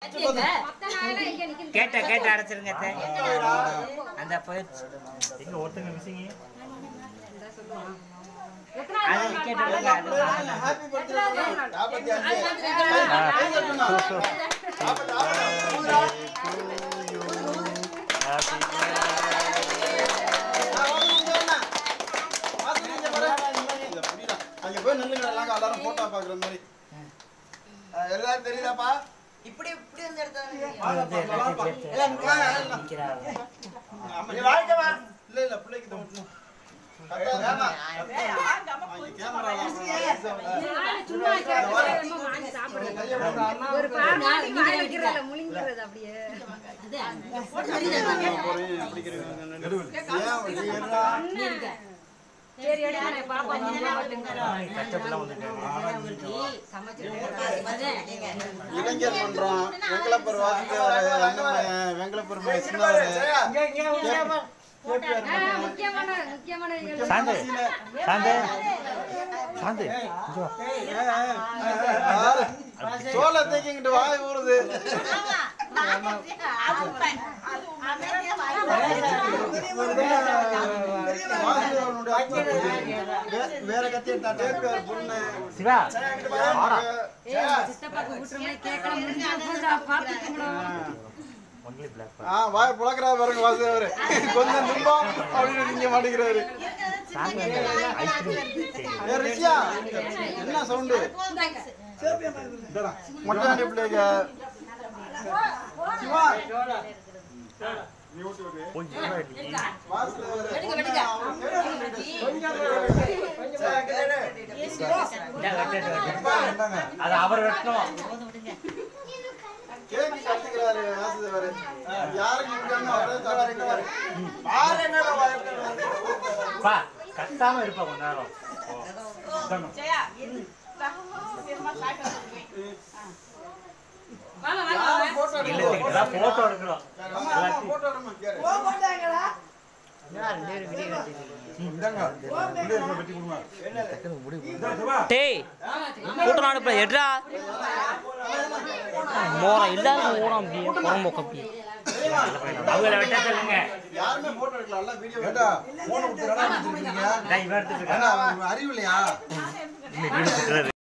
கேட்ட கேட்ட அடைச்சிருங்க அத்தை. அந்த போயிடுச்சு எங்க ஒருத்தங்க மிஸ்ஸிங்க அது கேட்டு விடுங்க, அது வாங்கலாம். ஹாப்பி பர்த்டே நாற்பத்தி அஞ்சு அங்க போய் நில்லுங்க எல்லாம் எல்லாரும் போட்டோ பாக்குற மாதிரி அஹ் எல்லாரும் தெரியுதாப்பா இப்படி இப்படி வந்து எடுத்தாங்க நிக்கிறா. இல்ல இல்ல பிள்ளைக்கு தான் விட்டணும். கரெக்டா இருக்கா? அங்க கேமரா ஒரு பாடம் வாய் வைக்கிறதில்ல, முழுங்கிறது அப்படியே சரி எடுக்கிறேன் பாப்பா நீங்க பாட்டுங்க கஷ்டப்பட்டுலாம் வந்துட்டாங்க இளைஞர் மன்றம் வெங்கலப்பர் வாசித்தவர் வெங்கலப்பர் சின்னவர் ஆ, முக்கியமான முக்கியமான நிகழ்வு. சாந்து சாந்து சாந்து சோள தேக்கிங்கிட்டு வாய் ஊறுது வே- வேற கத்தி எடுத்தா பொண்ணு சிவா சித்தப்பாக்கு ஊட்டுற மாதிரி கேட்கல முடிஞ்சா போதா, பார்த்துக்கோங்கடா. ஒன்லி பிளாக் ஆ வாய் புழக்கிறா பாருங்க வாசுதேவர் கொஞ்சம் துன்பம் அப்படின்னு நீங்க மாட்டேங்கிறாரு சாந்து ஐஸ்கிரீம் ஏ ரிஷியா என்ன சவுண்டு மொட்டை அடி பிள்ளைங்க சிவா கொஞ்சம் கூட இல்லையே. இந்தா, வெட்டு, வெட்டு, வெட்டு. அது அவர் வெட்டணும் கேக்கு கத்துக்கிறாரு வாசுதேவர் யாருக்கு இருக்காங்க அவரே தராரு பா கத்தாம இருப்பா கொஞ்ச நேரம் இந்தாங்க. இல்ல, இதெல்லாம் போட்டோ எடுக்கிறோம் போட்டோ எடுமா கேரு டேய் கூட்டம் அனுப்பல எட்ரா மோரம் இல்லாத ஓரம் அப்படியே புறம் போக்க அப்படியே அவங்கள வெட்ட சொல்லுங்க யாருமே போட்டோ எடுக்கலாம் எல்லாம் வீடியோ ஏண்டா போன விட்டு நான் இவன் எடுத்துட்டு இருக்கேன். அறிவு இல்லையா வீடு சுத்துறாரு.